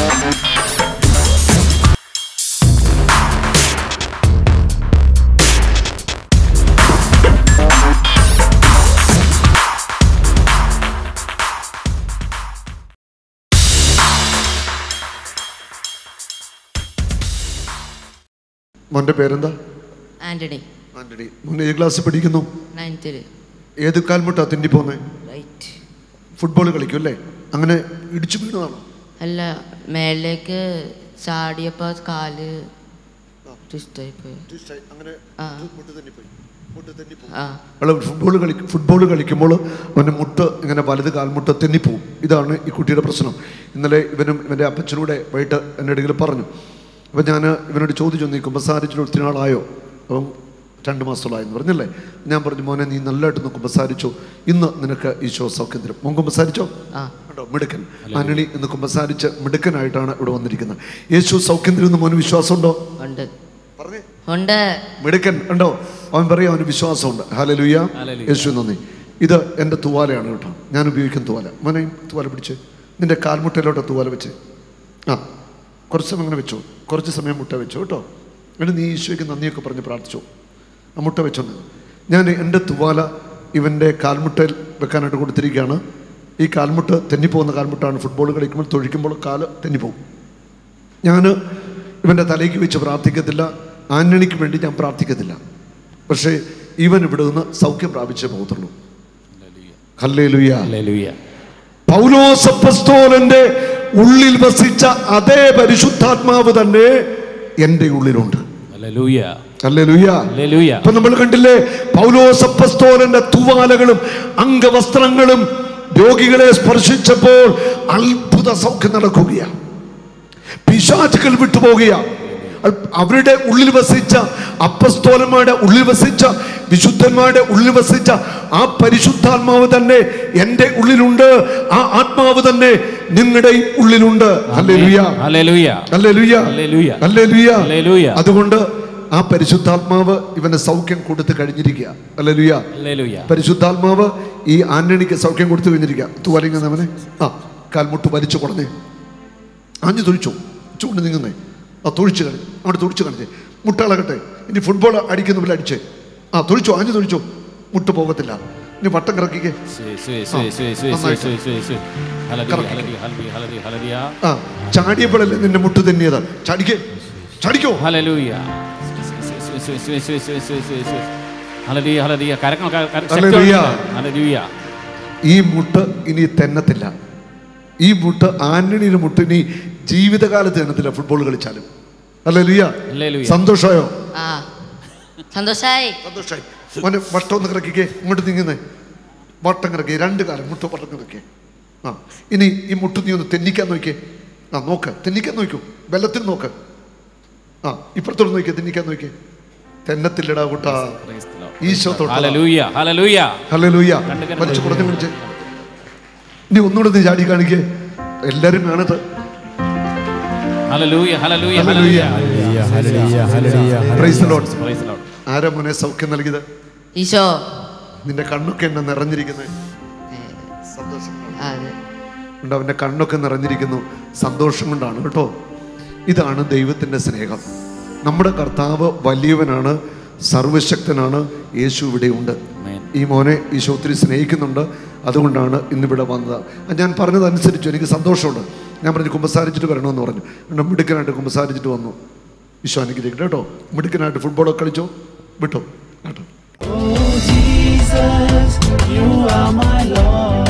മോൻ്റെ പേരെന്താ ആന്റണി ആന്റണി മോൻ ഏത് ക്ലാസ്സിൽ പഠിക്കുന്നു നയൻത്തിൽ ഏത് കാൽമുട്ടാ തിണ്ടി പോന്നെ റൈറ്റ് ഫുട്ബോൾ കളിക്കും അല്ലേ അങ്ങനെ ഇടിച്ചു വീണതാണോ അല്ല മേലേക്ക് ചാടിയപ്പോൾ കാല് ട്വിസ്റ്റായി പോയി അങ്ങനെ ആ. ആ അയാൾ ഫുട്ബോൾ കളി ഫുട്ബോൾ കളിക്കുമ്പോൾ അവൻ്റെ മുട്ട് ഇങ്ങനെ വലത് കാൽമുട്ട് തെന്നിപ്പോവും ഇതാണ് ഈ കുട്ടിയുടെ പ്രശ്നം ഇന്നലെ ഇവനും ഇവൻ്റെ അപ്പച്ചനൂടെ വൈകിട്ട് എൻ്റെ ഇടയിൽ പറഞ്ഞു അപ്പം ഞാൻ ഇവനോട് ചോദിച്ചു നീ കുമ്പസാരിച്ചിട്ട് ഒത്തിരി നാളായോ അപ്പം രണ്ട് മാസത്തോളായെന്ന് പറഞ്ഞല്ലേ ഞാൻ പറഞ്ഞു മോനെ നീ നല്ലതായിട്ടൊന്ന് കുമ്പസാരിച്ചു ഇന്ന് നിനക്ക് ഈശോ സൗഖ്യം തരും മോൻ കുമ്പസാരിച്ചോ ആ ഉണ്ടോ മിടുക്കൻ ആന്റണി ഇന്ന് കുമ്പസാരിച്ച് മിടുക്കനായിട്ടാണ് ഇവിടെ വന്നിരിക്കുന്നത് യേശു സൗഖ്യം തരുമെന്ന് മോന് വിശ്വാസമുണ്ടോ ഉണ്ട് പറഞ്ഞേ ഉണ്ട് മിടുക്കൻ ഉണ്ടോ അവൻ പറയും അവന് വിശ്വാസമുണ്ട് ഹാലലുയ്യ ഹല്ലേലൂയ. യേശു നന്ദി ഇത് എൻ്റെ തുവാലയാണ് കേട്ടോ ഞാൻ ഉപയോഗിക്കുന്ന തുവാല മോനെയും തുവാല പിടിച്ച് നിന്റെ കാൽമുട്ടയിലോട്ട് തുവാല വെച്ച് ആ കുറച്ച് സമയം അങ്ങനെ വെച്ചു കുറച്ച് സമയം മുട്ട വെച്ചു കേട്ടോ എന്നിട്ട് നീ ഈശോയ്ക്ക് നന്ദിയൊക്കെ പറഞ്ഞ് പ്രാർത്ഥിച്ചു ആ മുട്ട വെച്ചോണ്ട് ഞാൻ എൻ്റെ തുവാല ഇവൻ്റെ കാൽമുട്ടയിൽ വെക്കാനായിട്ട് കൊടുത്തിരിക്കുകയാണ് ഈ കാൽമുട്ട് തെന്നിപ്പോകുന്ന കാൽമുട്ടാണ് ഫുട്ബോൾ കളിക്കുമ്പോൾ തൊഴിക്കുമ്പോൾ കാല് തെന്നിപ്പോകും ഞാൻ ഇവൻ്റെ തലയ്ക്ക് വെച്ച് പ്രാർത്ഥിക്കത്തില്ല ആന്റണിക്ക് വേണ്ടി ഞാൻ പ്രാർത്ഥിക്കത്തില്ല പക്ഷേ ഇവൻ ഇവിടെ നിന്ന് സൗഖ്യം പ്രാപിച്ചേ പോകത്തുള്ളൂ ഹല്ലേ ലുയ്യ ഹല്ലേലൂയ പൗലോസപ്പസ്തോലന്റെ ഉള്ളിൽ വസിച്ച അതേ പരിശുദ്ധാത്മാവ് തന്നെ എൻ്റെ ഉള്ളിലുണ്ട് ഹല്ലേലൂയ അല്ലേ ലുയ്യ ഹല്ലേലൂയ ഇപ്പൊ നമ്മൾ കണ്ടില്ലേ പൗലോസപ്പസ്തോലന്റെ തുവാലകളും അംഗവസ്ത്രങ്ങളും രോഗികളെ സ്പർശിച്ചപ്പോൾ അത്ഭുത സൗഖ്യം നടക്കുകയാണ് പിശാചുകൾ വിട്ടുപോകുകയാണ് അവരുടെ ഉള്ളിൽ വസിച്ച അപ്പസ്തോലന്മാരുടെ ഉള്ളിൽ വസിച്ച വിശുദ്ധന്മാരുടെ ഉള്ളിൽ വസിച്ച ആ പരിശുദ്ധാത്മാവ് തന്നെ എൻ്റെ ഉള്ളിലുണ്ട് ആ ആത്മാവ് തന്നെ നിങ്ങളുടെ ഉള്ളിലുണ്ട് ഹല്ലേലൂയ ഹല്ലേലൂയ ഹല്ലേലൂയ ഹല്ലേലൂയ. ഹല്ലേലൂയ ഹല്ലേലൂയ. അതുകൊണ്ട് ആ പരിശുദ്ധാത്മാവ് ഇവന് സൗഖ്യം കൊടുത്ത് കഴിഞ്ഞിരിക്കുക ഹല്ലേലൂയ ഹല്ലേലൂയ പരിശുദ്ധാത്മാവ് ഈ ആന്റണിക്ക് സൗഖ്യം കൊടുത്തു കഴിഞ്ഞിരിക്കുക തുവലിങ്ങുന്നവനെ ആ കാൽമുട്ട് വലിച്ചു കൊടുന്നേ ആഞ്ഞു തൊഴിച്ചു ചൂണ്ട് നീങ്ങുന്നേ ആ തൊഴിച്ച് കളി അവിടെ തൊഴിച്ച് കളിച്ചേ മുട്ടളകട്ടെ ഇനി ഫുട്ബോൾ അടിക്കുന്ന പോലെ അടിച്ചേ ആ തൊഴിച്ചു ആഞ്ഞു തൊഴിച്ചു മുട്ട് പോകത്തില്ല ഇനി വട്ടം കിറക്കിക്കേ സ്വേ സ്വേ സ്വേ സ്വേ സ്വേ സ്വേ സ്വേ സ്വേ സ്വേ ഹല്ലേലൂയ കറക്റ്റ്. ഹല്ലേലൂയ ഹല്ലേലൂയ ഹല്ലേലൂയ ഹല്ലേലൂയ ആ ചാടിയപ്പോഴല്ലേ നിന്റെ മുട്ട് തെന്നിയതാ ചാടിക്കേ ചാടിക്കോ ഹല്ലേലൂയ സ്വേ സ്വേ സ്വേ സ്വേ സ്വേ സ്വേ സ്വേ സ്വേ ഹല്ലേലൂയ ഹല്ലേലൂയ കരക്കണം കര- കര- ശക്തി ഹല്ലേലൂയ. ഉണ്ട്. ഹല്ലേലൂയ ഈ മുട്ട് ഇനി തെന്നത്തില്ല ഈ മുട്ട് ആന്റണിയുടെ മുട്ട് ഇനി ജീവിതകാലത്ത് തെന്നത്തില്ല ഫുട്ബോൾ കളിച്ചാലും അല്ലേ ലുയ്യ ഹല്ലേലൂയ. സന്തോഷമായോ ആ സന്തോഷായി സന്തോഷമായി മോനെ വട്ടം ഒന്ന് കിറക്കിക്കേ ഇങ്ങോട്ട് നീങ്ങുന്നേ വട്ടം കിറക്കി രണ്ട് കാലം മുട്ട് വട്ടം കിറക്കിയേ ആ ഇനി ഈ മുട്ട് നീ ഒന്ന് തെന്നിക്കാൻ നോക്കിയേ ആ നോക്ക് തെന്നിക്കാൻ നോക്കൂ വെള്ളത്തിൽ നോക്ക് ആ ഇപ്പുറത്തോട്ട് നോക്കിയേ തെന്നിക്കാൻ നോക്കിയേ തെന്നത്തില്ലടാ കൂട്ടാ Praise the Lord. ഈശോ തൊട്ട ഹല്ലേലൂയ ഹല്ലേലൂയ ഹല്ലേലൂയ കണ്ട് കണ്ട് വലിച്ചു കുറഞ്ഞു പിടിച്ച് ഇനി ഒന്നുകൂടെ നീ ചാടി കാണിക്കേ എല്ലാരും കാണത്ത് ഹല്ലേലൂയ ഹല്ലേലൂയ ഹല്ലേലൂയ. ഹല്ലേലൂയ praise the Lord Praise the Lord. ആരാ മോനെ സൗഖ്യം നൽകിയത് ഈശോ നിന്റെ കണ്ണൊക്കെ എന്നെ നിറഞ്ഞിരിക്കുന്നത് സന്തോഷം അതെ ഉണ്ട് അവൻ്റെ കണ്ണൊക്കെ നിറഞ്ഞിരിക്കുന്നു സന്തോഷം കൊണ്ടാണ് കേട്ടോ ഇതാണ് ദൈവത്തിൻ്റെ സ്നേഹം നമ്മുടെ കർത്താവ് വലിയവനാണ് സർവശക്തനാണ് യേശു ഇവിടെയുണ്ട് Amen. ഈ മോനെ ഈശോ ഒത്തിരി സ്നേഹിക്കുന്നുണ്ട് അതുകൊണ്ടാണ് ഇന്നിവിടെ വന്നത് ആ, ഞാൻ പറഞ്ഞതനുസരിച്ചു എനിക്ക് സന്തോഷമുണ്ട് ഞാൻ പറഞ്ഞു കുമ്പസാരിച്ചിട്ട് വരണമെന്ന് പറഞ്ഞു എൻ്റെ മിടുക്കനായിട്ട് കുമ്പസാരിച്ചിട്ട് വന്നു ഈശോ അനുഗ്രഹിക്കട്ടെ കേട്ടോ മിടുക്കനായിട്ട് ഫുട്ബോളൊക്കെ കളിച്ചോ വിട്ടോ കേട്ടോ Oh Jesus, you are my Lord.